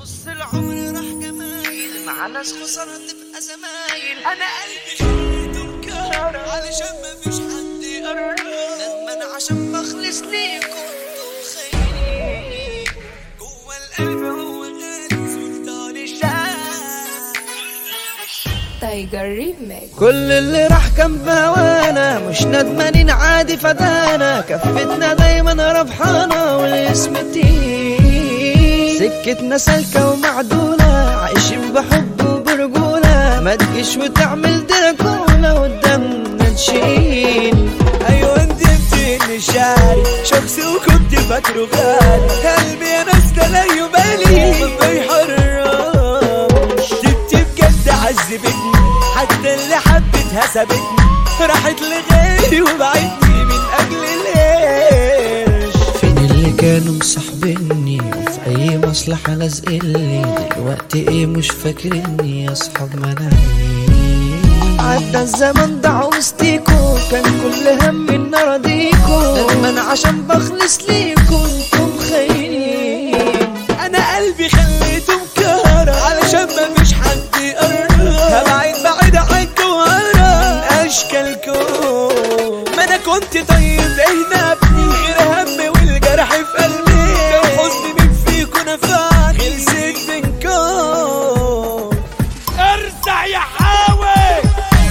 نص العمر راح جمايل مع ناس خسارة تبقى زمايل انا قلبي خليته مكهر علشان مفيش حد يقرب ندمان عشان بخلص ليكم انتم خاينين جوه القلب هو غالي سلطان الشام تايجر ريميكس كل اللي راح كان بهوانا مش ندمانين عادي فدانا كفتنا دايما ربحانة والاسم تقيل سكتنا سالكة ومعدولة عايشين بحب وبرجولة ما تجيش وتعمل دراكولا قدامنا نشيل ايوه انت بتني شاري شخص وكنت فاكره غالي قلبي يا ناس ده لا يبالي ما يحرمش جبت بجد عذبتني حتى اللي حبتها سابتني راحت لغيري وبعدني من اجل القرش فين اللي كانوا مصاحبيني وفي اي مصلحة لازقلي دلوقتي ايه مش فاكريني يا اصحاب منايين عدى الزمن ضاع وسطيكو كان كل هم ان اراضيكو ندمان عشان بخلص ليكو انتم خاينين انا قلبي خليته مكهرة علشان ما فيش حد يقرب هبعد بعيد عنكم وهرب من اشكالكم ما انا كنت طيب ايه ابني غير هم والجرح في قلبي كان حزن مين فيكم نفعني خلصت منكم ارزع يا حاوي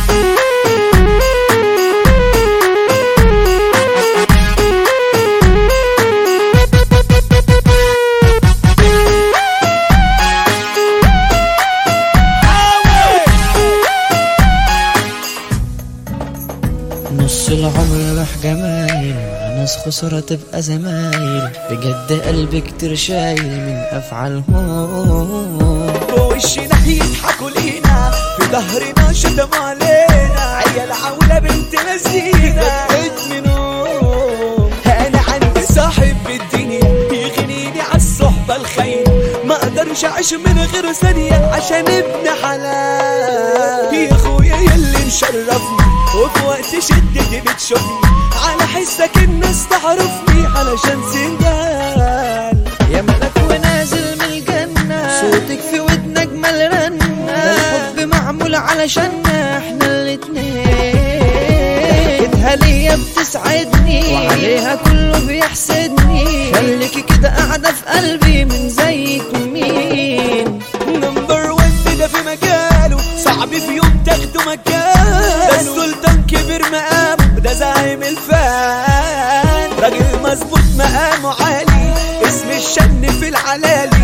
نص العمر راح جمايل مع ناس خسارة تبقى زمايل بجد قلبي كتير شايل من افعالهم بوشنا يضحكوا لينا في ظهرنا شتموا علينا عيال عولة بنت لذينة منهم انا عندي صاحب في الدنيا يغنيني عالصحبة الخاينة ما اقدرش اعيش من غير ثانية عشان ابن حلال يا اخويا يلي مشرفني وفي وقت شدتي بتشوفني على حسك الناس تعرفني علشان سندال يا ملك ونازل من الجنة صوتك في ودنا اجمل رنة ده الحب معمول علشاننا احنا الاتنين ضحكتها ليا بتسعدني وعليها كله بيحسدني خليكي كده قاعدة في قلبي من زيك مين نمبر وان ده في مجاله صعب في يوم تاخده مكانه ده السلطان كبر مقامه ده زعيم الفان راجل مظبوط مقامه عالي اسم الشن في العلالي